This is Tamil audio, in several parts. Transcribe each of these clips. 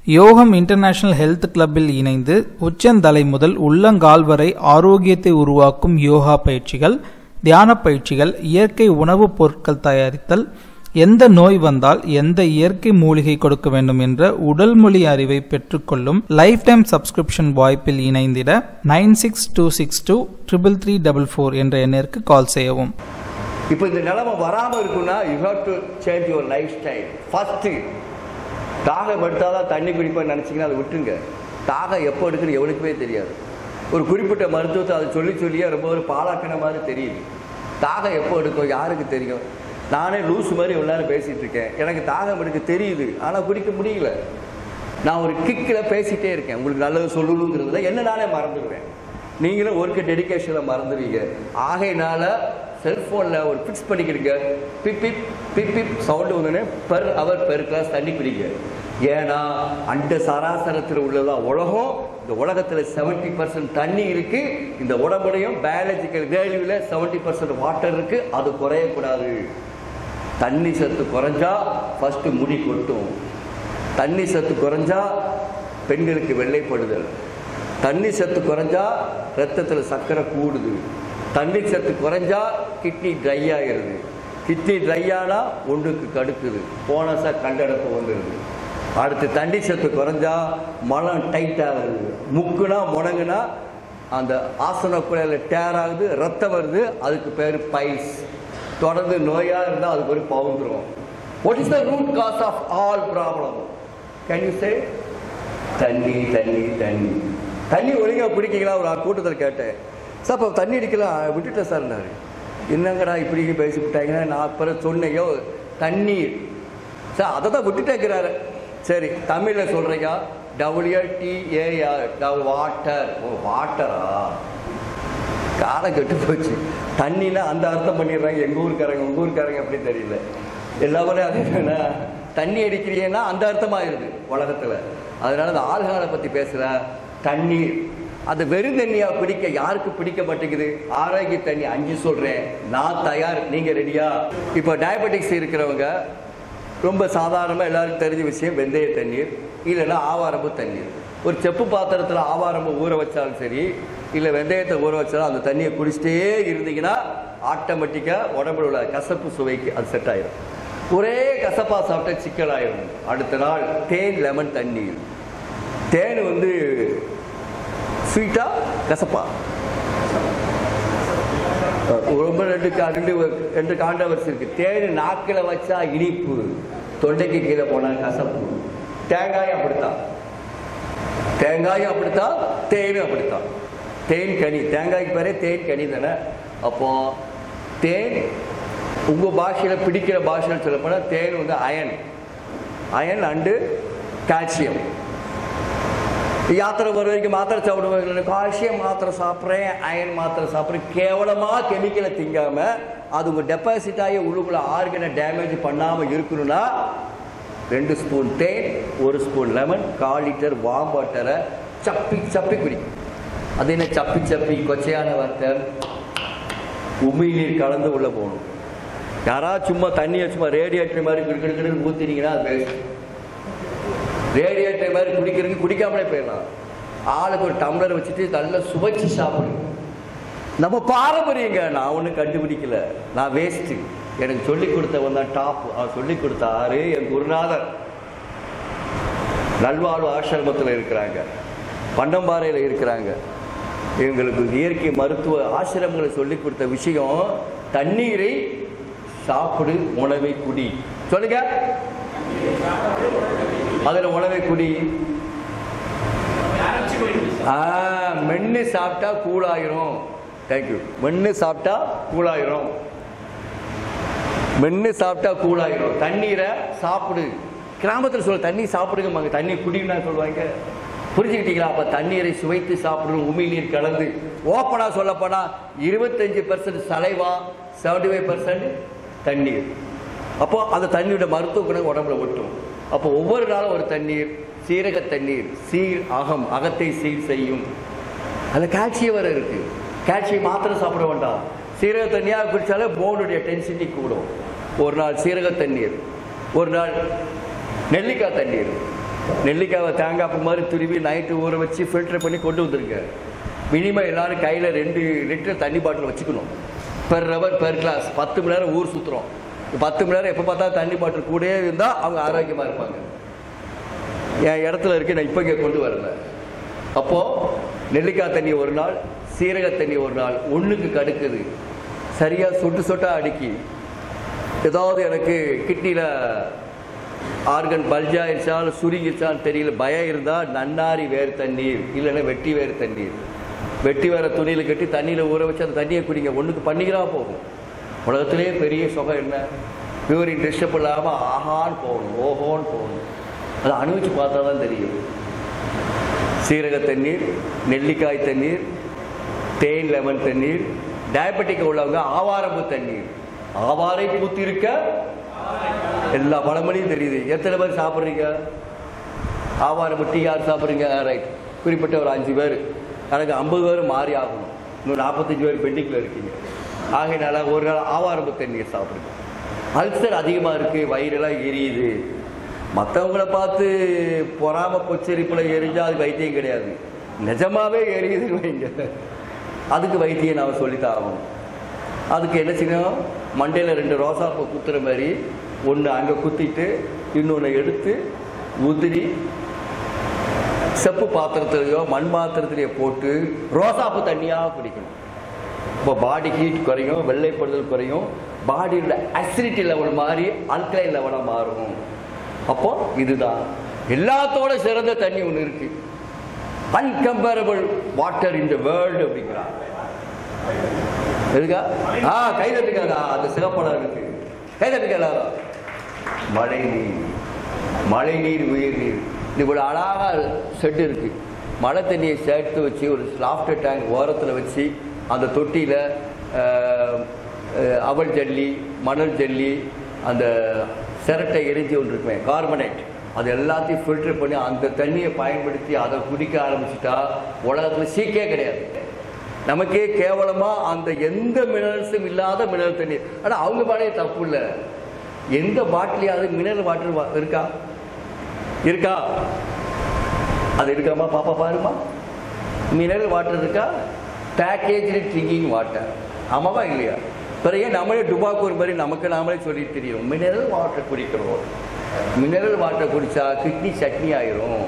யோகம் இன்டர்நேஷனல் ஹெல்த் கிளப்பில் இணைந்து உச்சந்தலை முதல் உள்ளங்கால் வரை ஆரோக்கியத்தை உருவாக்கும் யோகா பயிற்சிகள் தியான பயிற்சிகள் இயற்கை உணவுப் பொருட்கள் தயாரித்தல் எந்த நோய் வந்தால் எந்த இயற்கை மூலிகை கொடுக்க வேண்டும் என்ற உடல் மொழி அறிவை பெற்றுக்கொள்ளும் லைஃப் டைம் சப்ஸ்கிரிப்ஷன் வாய்ப்பில் இணைந்திட nine six two six two triple three double four என்ற எண்ணிற்கு கால் செய்யவும் இப்போ இந்த நிலைமை வராமல் இருக்குன்னா you have to change your lifestyle first தாகம் எடுத்தால் தான் தண்ணி குடிப்பேன்னு நினச்சிங்கன்னா அதை விட்டுருங்க தாகம் எப்போ எடுக்குன்னு எவனுக்குமே தெரியாது ஒரு குறிப்பிட்ட மருத்துவத்தை அதை சொல்லி சொல்லியே ரொம்ப ஒரு பாலாக்கின மாதிரி தெரியுது தாகம் எப்போ எடுக்கும் யாருக்கு தெரியும் நானே லூஸ் மாதிரி இவ்வளோ நேரம் பேசிகிட்டு இருக்கேன் எனக்கு தாகம் எடுக்க தெரியுது ஆனால் குடிக்க முடியல நான் ஒரு கிக்கில் பேசிகிட்டே இருக்கேன் உங்களுக்கு நல்லது சொல்லணுங்கிறதுல என்ன நானே மறந்துடுவேன் நீங்களும் ஒர்க்கு டெடிக்கேஷனில் மறந்துடுவீங்க ஆகையினால செல்ஃபோனில் ஒரு ஃபிக்ஸ் பண்ணிக்கிடுங்க beep beep beep beep sound வந்தோடனே பெர் அவர் பெர் கிளாஸ் தண்ணி குடிங்க ஏன்னா அண்ட சராசரத்தில் உள்ளதான் உலகம் இந்த உலகத்தில் செவன்ட்டி பர்சன்ட் தண்ணி இருக்கு இந்த உடம்புடையும் பயாலஜிக்கல் வேல்யூவில் செவன்ட்டி பர்சன்ட் வாட்டர் இருக்கு அது குறையக்கூடாது தண்ணி சத்து குறைஞ்சா ஃபஸ்ட்டு முடி கொட்டும் தண்ணி சத்து குறைஞ்சா பெண்களுக்கு வெள்ளைப்படுதல் தண்ணி சத்து குறைஞ்சா ரத்தத்தில் சர்க்கரை கூடுது தண்ணி சத்து குறைஞ்சா கிட்னி ட்ரை ஆகிருது கிட்னி ட்ரை ஆனால் ஒன்றுக்கு கடுக்குது போனஸாக கண்டடப்பு வந்துடுது அடுத்து தண்ணி சத்து குறைஞ்சா மலம் டைட் ஆகுது முக்குனா முடங்குனா அந்த ஆசன குழையில் டேர் ஆகுது ரத்தம் வருது அதுக்கு பேர் பைல்ஸ் தொடர்ந்து நோயாக இருந்தால் அதுக்கு ஒரு பவுந்துரும் what is the root cause of all problem can you say தண்ணி தண்ணி தண்ணி தண்ணி ஒழுங்காக பிடிக்கீங்களா ஒரு கூட்டத்தில் கேட்டேன் சார் இப்போ தண்ணி அடிக்கலாம் விட்டுட்டேன் சார்னாரு என்னங்கடா இப்படி பேசி விட்டாங்கன்னா நான் அப்புறம் சொன்னேயோ தண்ணீர் சார் அதை தான் விட்டுட்டேங்கிறாரு சரி தமிழில் சொல்கிறீங்க டபிள்யூடிஏஆர் வாட்டர் ஓ வாட்டரா காலம் கெட்டு போச்சு தண்ணினா அந்த அர்த்தம் பண்ணிடுறாங்க எங்கள் ஊருக்காரங்க உங்கள் ஊருக்காரங்க அப்படி தெரியல எல்லாமே அது என்னன்னா தண்ணி அடிக்கிறீங்கன்னா அந்த அர்த்தமாயிருது உலகத்தில் அதனால அந்த ஆள்காலை பற்றி பேசுகிறேன் தண்ணீர் அது வெறும் தண்ணியாக பிடிக்க யாருக்கு பிடிக்க மாட்டேங்குது ஆரோக்கிய தண்ணி அஞ்சு சொல்கிறேன் நான் தயார் நீங்கள் ரெடியா இப்போ டயபெட்டிக்ஸ் இருக்கிறவங்க ரொம்ப சாதாரணமாக எல்லாருக்கும் தெரிஞ்ச விஷயம் வெந்தய தண்ணீர் இல்லைன்னா ஆவாரம்பு தண்ணீர் ஒரு செப்பு பாத்திரத்தில் ஆவாரம்பு ஊற வச்சாலும் சரி இல்லை வெந்தயத்தை ஊற வச்சாலும் அந்த தண்ணியை குடிச்சிட்டே இருந்தீங்கன்னா ஆட்டோமேட்டிக்காக உடம்புல உள்ள கசப்பு சுவைக்கு அது செட் ஆயிடும் ஒரே கசப்பா சாப்பிட்டா சிக்கல் ஆயிடும் அடுத்த நாள் தேன் லெமன் தண்ணீர் தேன் வந்து ஸ்வீட்டா கசப்பா ரொம்ப ரெண்டு கா- ரெண்டு ரெண்டு காண்டவர்ஸ் இருக்கு தேன் நாக்கில் வச்சா இனிப்பு தொண்டைக்கு கீழே போனா கசப்பு தேங்காயும் அப்படித்தான் தேங்காயும் அப்படித்தான் தேனும் அப்படித்தான் தேன் கனி தேங்காய்க்கு பேரே தேன் கனி தானே அப்போ தேன் உங்க பாஷையில பிடிக்கிற பாஷையில் சொல்லப்போனால் தேன் வந்து அயன் அயன் அண்டு கால்சியம் யாத்திரை வர வரைக்கும் மாத்திரை சாப்பிடுவாங்க கால்சியம் மாத்திரை சாப்பிட்றேன் அயன் மாத்திரை சாப்பிட்றேன் கேவலமாக கெமிக்கலை திங்காம அது உங்கள் டெபாசிட் ஆகி உள்ளுக்குள்ள ஆர்கனை டேமேஜ் பண்ணாமல் இருக்கணும்னா ரெண்டு ஸ்பூன் தேன் ஒரு ஸ்பூன் லெமன் கால் லிட்டர் வாம் வாட்டரை சப்பி சப்பி குடி அது என்ன சப்பி சப்பி கொச்சையான வார்த்தை உமிழ்நீர் கலந்து உள்ள போகணும் யாராவது சும்மா தண்ணியை சும்மா ரேடியேட்டர் மாதிரி கிடுக்கிடுன்னு ஊற்றினீங்கன்னா அது வேஸ்ட் ரேடியேட்டர் மாதிரி குடிக்கிறதுக்கு குடிக்காமலே போயிடலாம் ஆளுக்கு ஒரு டம்ளர் வச்சுட்டு நல்லா சுவைச்சு சாப்பிடுங்க நம்ம பாரம்பரியங்க நான் ஒன்றும் கண்டுபிடிக்கல நான் வேஸ்ட்டு எனக்கு சொல்லி கொடுத்தவன் தான் டாப் அவர் சொல்லி கொடுத்தாரு என் குருநாதர் நல்வாழ்வு ஆசிரமத்தில் இருக்கிறாங்க பண்டம்பாறையில் இருக்கிறாங்க இவங்களுக்கு இயற்கை மருத்துவ ஆசிரமங்களை சொல்லி கொடுத்த விஷயம் தண்ணீரை சாப்பிடு உணவை குடி சொல்லுங்க அதில் உணவை குடி ஆ மென்று சாப்பிட்டா கூலாயிரும் தேங்க்யூ மென்று சாப்பிட்டா கூலாயிரும் மென்று சாப்பிட்டா கூலாயிரும் தண்ணீரை சாப்பிடு கிராமத்தில் சொல்ல தண்ணி சாப்பிடுங்கம்மாங்க தண்ணி குடின்னா சொல்லுவாங்க புரிஞ்சுக்கிட்டீங்களா அப்போ தண்ணீரை சுவைத்து சாப்பிடணும் உமிழ்நீர் கலந்து ஓப்பனாக சொல்லப்போனா இருபத்தஞ்சு percent saliva seventy five percent தண்ணீர் அப்போ அந்த தண்ணியோட மருத்துவ குணம் உடம்புல ஒட்டும் அப்போ ஒவ்வொரு நாளும் ஒரு தண்ணீர் சீரக தண்ணீர் சீர் அகம் அகத்தை சீர் செய்யும் அதில் கால்சியம் வர இருக்கு கால்சியம் மாத்திரம் சாப்பிட வேண்டாம் சீரக தண்ணியாக குடித்தாலே போனுடைய டென்சிட்டி கூடும் ஒரு நாள் சீரக தண்ணீர் ஒரு நாள் நெல்லிக்காய் தண்ணீர் நெல்லிக்காவை தேங்காய் பூ மாதிரி துருவி நைட்டு ஊற வச்சு ஃபில்டர் பண்ணி கொண்டு வந்துருங்க மினிமம் எல்லாரும் கையில் ரெண்டு லிட்டர் தண்ணி பாட்டில் வச்சுக்கணும் பெர் ஹவர் பெர் கிளாஸ் பத்து மணி நேரம் ஊர் சுற்றுறோம் பத்து மணி நேரம் எப்போ பார்த்தா தண்ணி பாட்டில் கூடயே இருந்தால் அவங்க ஆரோக்கியமாக இருப்பாங்க என் இடத்துல இருக்கு நான் இப்போ இங்கே கொண்டு வரல அப்போது நெல்லிக்காய் தண்ணி ஒரு நாள் சீரக தண்ணி ஒரு நாள் ஒன்றுக்கு கடுக்குது சரியாக சொட்டு சொட்டா அடிக்கி ஏதாவது எனக்கு கிட்னியில் ஆர்கன் பல்ஜாயிருச்சாலும் சுருங்கிருச்சாலும் தெரியல பயம் இருந்தால் நன்னாரி வேர் தண்ணீர் இல்லைன்னா வெட்டி வேர் தண்ணீர் வெட்டி வேற துணியில் கட்டி தண்ணியில் ஊற வச்சு அந்த தண்ணியை குடிங்க ஒன்றுக்கு பண்ணிக்கிறா போகும் உலகத்திலே பெரிய சுகம் என்ன யூரின் டிஸ்டர்ப் இல்லாமல் ஆஹான்னு போகணும் ஓஹோன்னு போகணும் அதை அனுபவிச்சு பார்த்தா தான் தெரியும் சீரக தண்ணீர் நெல்லிக்காய் தண்ணீர் தேன் லெமன் தண்ணீர் டயபெட்டிக் உள்ளவங்க ஆவாரம்பு தண்ணீர் ஆவாரை பூத்தி இருக்க எல்லா பழமொழியும் தெரியுது எத்தனை பேர் சாப்பிட்றீங்க ஆவாரம் டீ யார் சாப்பிட்றீங்க ரைட் குறிப்பிட்ட ஒரு அஞ்சு பேர் எனக்கு ஐம்பது பேர் மாறி ஆகணும் இன்னும் நாற்பத்தஞ்சு பேர் பெண்டிங்கில் இருக்கீங்க ஆகையினால ஒரு நாள் ஆவாரம்பு தண்ணீர் சாப்பிடுங்க அல்சர் அதிகமாக இருக்குது வயிறெல்லாம் எரியுது மற்றவங்கள பார்த்து பொறாம பொச்சரிப்பில் எரிஞ்சா அது வைத்தியம் கிடையாது நிஜமாவே எரியுதுன்னு வைங்க அதுக்கு வைத்தியம் நான் சொல்லித்தான் ஆகணும் அதுக்கு என்ன செய்யணும் மண்டையில் ரெண்டு ரோசாப்பூ குத்துற மாதிரி ஒன்று அங்கே குத்திட்டு இன்னொன்று எடுத்து உதிரி செப்பு பாத்திரத்திலையோ மண் பாத்திரத்திலையோ போட்டு ரோசாப்பூ தண்ணியாக குடிக்கணும் இப்போ பாடி ஹீட் குறையும் வெள்ளைப்படுதல் குறையும் பாடியோட அசிடிட்டி லெவல் மாறி அல்கலைன் லெவலாக மாறும் அப்போ இதுதான் எல்லாத்தோட சிறந்த தண்ணி ஒன்று இருக்கு uncomparable water in the world அப்படிங்கிறான் எதுக்கா ஆ கை தட்டுக்காதா அந்த சிகப்படம் இருக்கு கை தட்டுக்காதா மழை நீர் மழை நீர் உயிர் நீர் இவ்வளோ அழகா செட் இருக்கு மழை தண்ணியை சேர்த்து வச்சு ஒரு லாஃப்டர் டேங்க் ஓரத்தில் வச்சு அந்த தொட்டியில் அவல் ஜல்லி மணல் ஜல்லி அந்த சிரட்டை எரிஞ்சு ஒன்று இருக்குமே கார்பனேட் அது எல்லாத்தையும் ஃபில்டர் பண்ணி அந்த தண்ணியை பயன்படுத்தி அதை குடிக்க ஆரம்பிச்சிட்டா உலகத்தில் சீக்கே கிடையாது நமக்கே கேவலமா அந்த எந்த மினரல்ஸும் இல்லாத மினரல் தண்ணீர் ஆனால் அவங்க பாடே தப்பு இல்லை எந்த பாட்டிலையாவது மினரல் வாட்டர் இருக்கா இருக்கா அது இருக்காமா பாப்பா பாருமா மினரல் வாட்டர் இருக்கா பேக்கேஜ் ட்ரிங்கிங் வாட்டர் ஆமாவா இல்லையா பிறகு ஏன் நம்மளே டுபாக்கூர் மாதிரி நமக்கு நாமளே சொல்லி தெரியும் மினரல் வாட்டர் குடிக்கிறோம் மினரல் வாட்டர் குடிச்சா கிட்னி சட்னி ஆயிரும்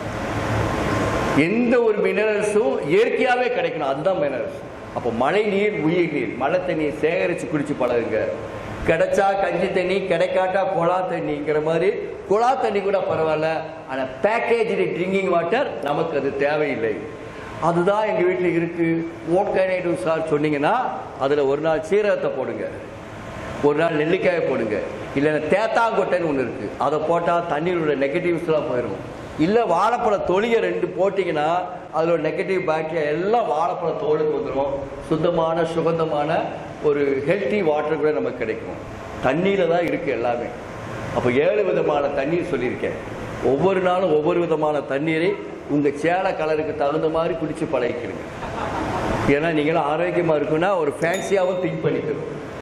எந்த ஒரு மினரல்ஸும் இயற்கையாகவே கிடைக்கணும் அதுதான் மினரல்ஸ் அப்போ மழை நீர் உயிர் நீர் மழை தண்ணியை சேகரித்து குடிச்சு பழகுங்க கிடைச்சா கஞ்சி தண்ணி கிடைக்காட்டா குழா தண்ணிங்கிற மாதிரி குழா தண்ணி கூட பரவாயில்ல ஆனால் பேக்கேஜ் ட்ரிங்கிங் வாட்டர் நமக்கு அது தேவையில்லை அதுதான் எங்கள் வீட்டில் இருக்குது ஓட் கைனேட்டிவ் சார் சொன்னீங்கன்னா அதில் ஒரு நாள் சீரகத்தை போடுங்க ஒரு நாள் நெல்லிக்காயை போடுங்க இல்லைன்னா தேத்தாங்கொட்டைன்னு ஒன்று இருக்குது அதை போட்டால் தண்ணீரோட நெகட்டிவ்ஸ்லாம் போயிடும் இல்லை வாழைப்பழ தொலியை ரெண்டு போட்டிங்கன்னா அதில் ஒரு நெகட்டிவ் பாக்டீரியா எல்லாம் வாழைப்பழ தோலுக்கு வந்துடும் சுத்தமான சுகந்தமான ஒரு ஹெல்த்தி வாட்டர் கூட நமக்கு கிடைக்கும் தண்ணியில் தான் இருக்குது எல்லாமே அப்போ ஏழு விதமான தண்ணீர் சொல்லியிருக்கேன் ஒவ்வொரு நாளும் ஒவ்வொரு விதமான தண்ணீரை உங்கள் சேலை கலருக்கு தகுந்த மாதிரி குடிச்சு பழகிக்கிறீங்க ஏன்னா நீங்களும் ஆரோக்கியமாக இருக்குன்னா ஒரு ஃபேன்சியாகவும் திங்க் பண்ணிக்கணும்